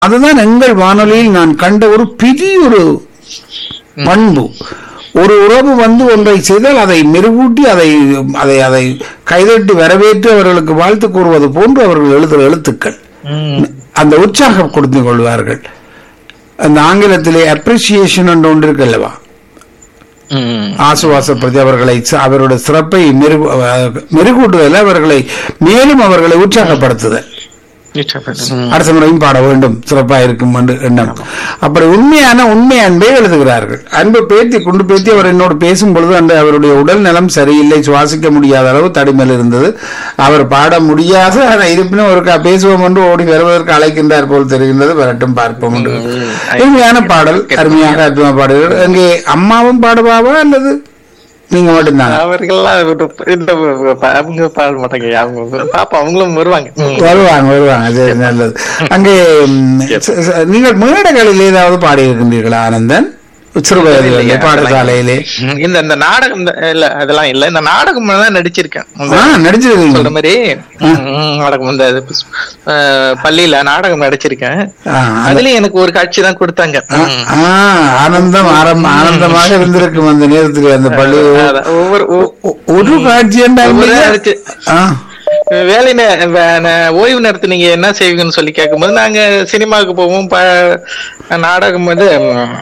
அதுதான் எங்கள் வானொலியில் நான் கண்ட ஒரு பெரிய ஒரு பண்பு ஒரு உறவு வந்து ஒன்றை செய்தால் அதை மெருகூட்டி அதை அதை அதை கைதட்டி வரவேற்று அவர்களுக்கு வாழ்த்து கூறுவது போன்று அவர்கள் எழுதுகிற எழுத்துக்கள் ம். அந்த உற்சாகம் கொடுத்து கொள்வார்கள் அந்த ஆங்கிலத்திலே அப்ரிசியேஷன் என்று ஒன்று இருக்கு அல்லவா ம். ஆசுவாசப்படுத்தி அவர்களை ச- அவருடைய சிறப்பை மெருகு அஹ், மெருகூட்டுவதில் அவர்களை மேலும் அவர்களை உற்சாகப்படுத்துதல் ம். அடுத்த முறையும் பாட வேண்டும் சிறப்பாக இருக்கும் என்று எண்ணம் அப்படி உண்மையான உண்மை அன்பை எழுதுகிறார்கள் அன்பு பேத்தி கொண்டு பேத்தி அவர் என்னோடு பேசும் பொழுது அந்த அவருடைய உடல் நலம் சரியில்லை சுவாசிக்க முடியாத அளவு தடிமல் இருந்தது அவர் பாட முடியாது ஆனால் இருப்பினும் ஒரு பேசுவோம் என்று ஓடி வருவதற்கு அழைக்கின்றார் போல் தெரிகின்றது வரட்டும் பார்ப்போம் என்று அருமையான பாடல் அருமையாக அற்புதமாக பாடுகிறார் அங்கே அம்மாவும் பாடுவாவா அல்லது நீங்க மட்டும்தான் அவர்கள்லாம் ஒரு- இந்த அவங்க பாட மாட்டாங்க அவங்க பாப்பா அவங்களும் வருவாங்க ம். வருவாங்க வருவாங்க சரி நல்லது அங்கே ம், ச- ச- நீங்கள் மேடைகளில் ஏதாவது பாடி இருக்கின்றீர்களா ஆனந்தன் சிறு வயதிலே இல்லையா, பாடசாலையிலே இந்த இந்த நாடகம் இந்த- இல்ல அதெல்லாம் இல்ல இந்த நாடகம் தான் நடிச்சிருக்கேன் இந்த ஆ நடிச்சிருக்கீங்க சொல்ற மாதிரி ம், ம், நாடகம் இந்த இது, அஹ், பள்ளியில நாடகம் நடிச்சிருக்கேன் ஆ, அந்த- அதுலயும் எனக்கு ஒரு காட்சி தான் கொடுத்தாங்க ம். ஆ, ஆனந்தம் ஆரம் ஆனந்தமாக இருந்திருக்கும் அந்த நேரத்துக்கு அந்த பள்ளி அதான், ஒவ்வொரு ஒ- ஒ- ஒரு காட்சி என்றால் ஒவ்வொரு மிக- அதுக்கு ஆ, வேலை நே- வே- நே- ஓய்வு நேரத்து நீங்க என்ன செய்வீங்கன்னு சொல்லி கேட்கும்போது நாங்க சினிமாவுக்கு போவோம் ப- நாடகம் வந்து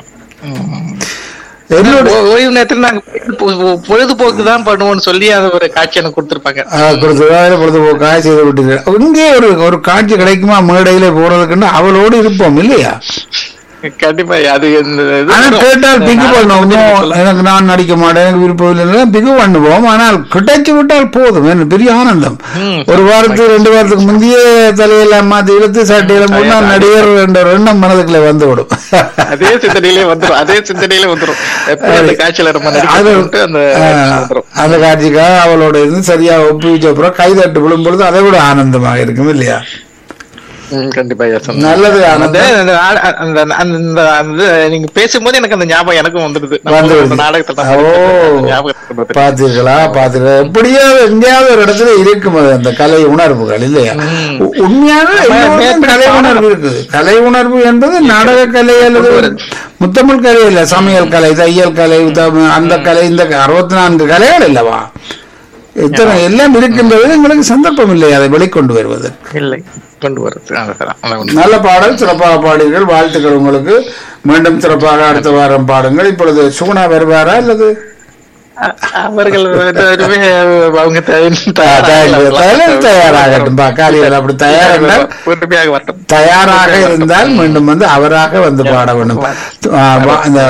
ம், என்னோட ஓ- ஓய்வு நேரத்துல நாங்க பொ- பொழுதுபோக்கு தான் பண்ணுவோம்னு சொல்லி அது ஒரு காட்சி எனக்கு கொடுத்திருப்பாங்க ஆ, கொடுத்ததாக பொழுதுபோக்காக செய்து விட்டீர்கள் இங்கே ஒரு ஒரு காட்சி கிடைக்குமா மேடையில போறதுக்குன்னு அவளோடு இருப்போம் இல்லையா கண்டிப்பா அது இந்த இது ஆனா வரும். கேட்டால் பிகு பண்ணுவோம் எனக்கு நான் நடிக்க மாட்டேன் எனக்கு விருப்பம் இல்லை பிகு பண்ணுவோம் ஆனால் கிடைச்சு விட்டால் போதும் என்ன பெரிய ஆனந்தம் ம். ஒரு வாரத்துக்கு ரெண்டு வாரத்துக்கு முந்தையே தலையெல்லாம் மாத்தி இழுத்து சட்டையெல்லாம் போட்டு நான் நடிகர் என்ற ஒரு எண்ணம் மனதுக்குள்ள வந்து விடும் அதே சிந்தனையிலே வந்துரும் அதே சிந்தனையிலே வந்துரும் எப்படி அந்த காட்சியில நம்ம அது நடிக்கிறோம்ட்டு அந்த ஆ, காட்சி வந்துரும் அந்த காட்சிக்காக அவளோட இருந்து சரியா ஒப்புவிச்ச அப்புறம் கைதட்டு விழும் பொழுது அதை விட ஆனந்தமாக இருக்கும் இல்லையா ம், கண்டிப்பா yes. நல்லது அந்த ஆனந்தம் அந்த ஆட- அந்த அந்த அந்த நீங்க பேசும்போது எனக்கு அந்த ஞாபகம் எனக்கும் வந்துடுது நம்ம வந்துடுது. அந்த நாடகத்துல ஓ. நம்ம ஞாபகத்துக்கு வந்துடுது. பாத்தீர்களா பாத்தீங்களா எப்படியாவது எங்கேயாவது ஒரு இடத்துல இருக்கும் அது அந்த கலை உணர்வுகள் இல்லையா ம். உ- உண்மையான எல்லோருக்கும் மேற்படி கலை பாடம். உணர்வு இருக்குது கலை உணர்வு என்பது நாடக கலை அல்லது முத்தமிழ் கலை இல்ல சமையல் கலை தையல் கலை உத்தம- அந்த கலை இந்த க- அறுபத்தி நான்கு கலைகள் இல்லவா இத்தனை எல்லாம் இருக்கின்றது எங்களுக்கு சந்தர்ப்பம் இல்லை அதை வெளிக்கொண்டு வருவது இல்லை கொண்டு வருது அதான், அதான் உண்மை. நல்ல பாடல் சிறப்பாக பாடுங்கள் வாழ்த்துக்கள் உங்களுக்கு மீண்டும் சிறப்பாக அடுத்த வாரம் பாடுங்கள் இப்பொழுது சுகுணா வருவாரா அல்லது அ- அவர்கள் வருவே அவங்க தயார்- தயார் தயாராகட்டும் பா காலையில் அப்படி தயாராக பொறுமையாக வரட்டும் தயாராக இருந்தால் மீண்டும் வந்து அவராக வந்து பாட வேண்டும் ஆ, வா- இந்த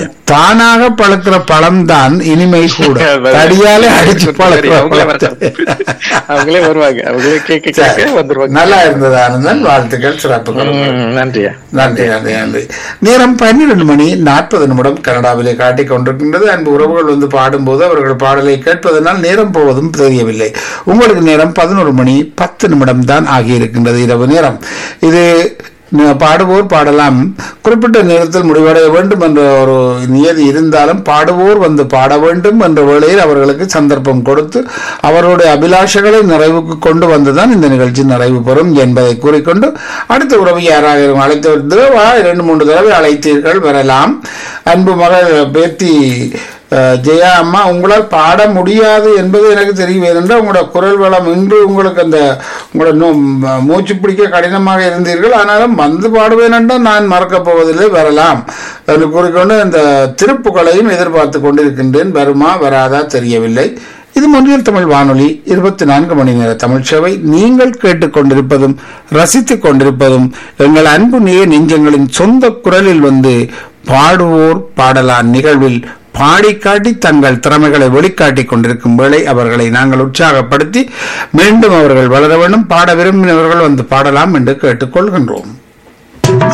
தானாக பழுக்கிற பழம் தான் இனிமை கூட தடியாலே அடிச்சு பழக்கிற அவங்களே பழம் வரட்டும். அவங்களே வருவாங்க அவங்களே கேட்க கேட்க வந்துருவாங்க நல்லா இருந்தது ஆனந்தன் வாழ்த்துக்கள் சிறப்புகள் ம், நன்றியா நன்றி நன்றி நன்றி நேரம் பன்னிரண்டு மணி நாற்பது நிமிடம் கனடாவிலே காட்டிக் கொண்டிருக்கின்றது அன்பு உறவுகள் வந்து பாடும்போது அவர்கள் பாடலை கேட்பதனால் நேரம் போவதும் தெரியவில்லை உங்களுக்கு நேரம் பதினோரு மணி பத்து நிமிடம் தான் ஆகியிருக்கின்றது இரவு நேரம் இது ந- பாடுவோர் பாடலாம் குறிப்பிட்ட நேரத்தில் முடிவடைய வேண்டும் என்ற ஒரு நியதி இருந்தாலும் பாடுவோர் வந்து பாட வேண்டும் என்ற வேளையில் அவர்களுக்கு சந்தர்ப்பம் கொடுத்து அவருடைய அபிலாஷைகளை நிறைவுக்கு கொண்டு வந்துதான் இந்த நிகழ்ச்சி நிறைவு பெறும் என்பதை கூறிக்கொண்டு அடுத்த உறவு யாராக இருக்கும் அழைத்து தடவை இரண்டு மூன்று தடவை அழைத்தீர்கள் வரலாம் அன்பு மகள் பேத்தி அஹ், ஜெயா அம்மா உங்களால் பாட முடியாது என்பது எனக்கு தெரியும் ஏனென்றால் உங்களோட குரல் வளம் இன்று உங்களுக்கு அந்த உங்களோட நோ- மூச்சு பிடிக்க கடினமாக இருந்தீர்கள் ஆனாலும் வந்து பாடுவேன் என்றால் நான் மறக்கப் போவதில்லை வரலாம் என்று கூறிக்கொண்டு இந்த திருப்புகளையும் எதிர்பார்த்து கொண்டிருக்கின்றேன் வருமா வராதா தெரியவில்லை இது மொழியில் தமிழ் வானொலி இருபத்தி நான்கு மணி நேர தமிழ் சேவை நீங்கள் கேட்டுக்கொண்டிருப்பதும் ரசித்துக் கொண்டிருப்பதும் எங்கள் அன்பு நேய நெஞ்சங்களின் சொந்த குரலில் வந்து பாடுவோர் பாடலான் நிகழ்வில் பாடி காட்டி தங்கள் திறமைகளை வெளிக்காட்டிக் கொண்டிருக்கும் வேளை அவர்களை நாங்கள் உற்சாகப்படுத்தி மீண்டும் அவர்கள் வளர வேண்டும் பாட விரும்பினவர்கள் வந்து பாடலாம் என்று கேட்டுக்கொள்கின்றோம்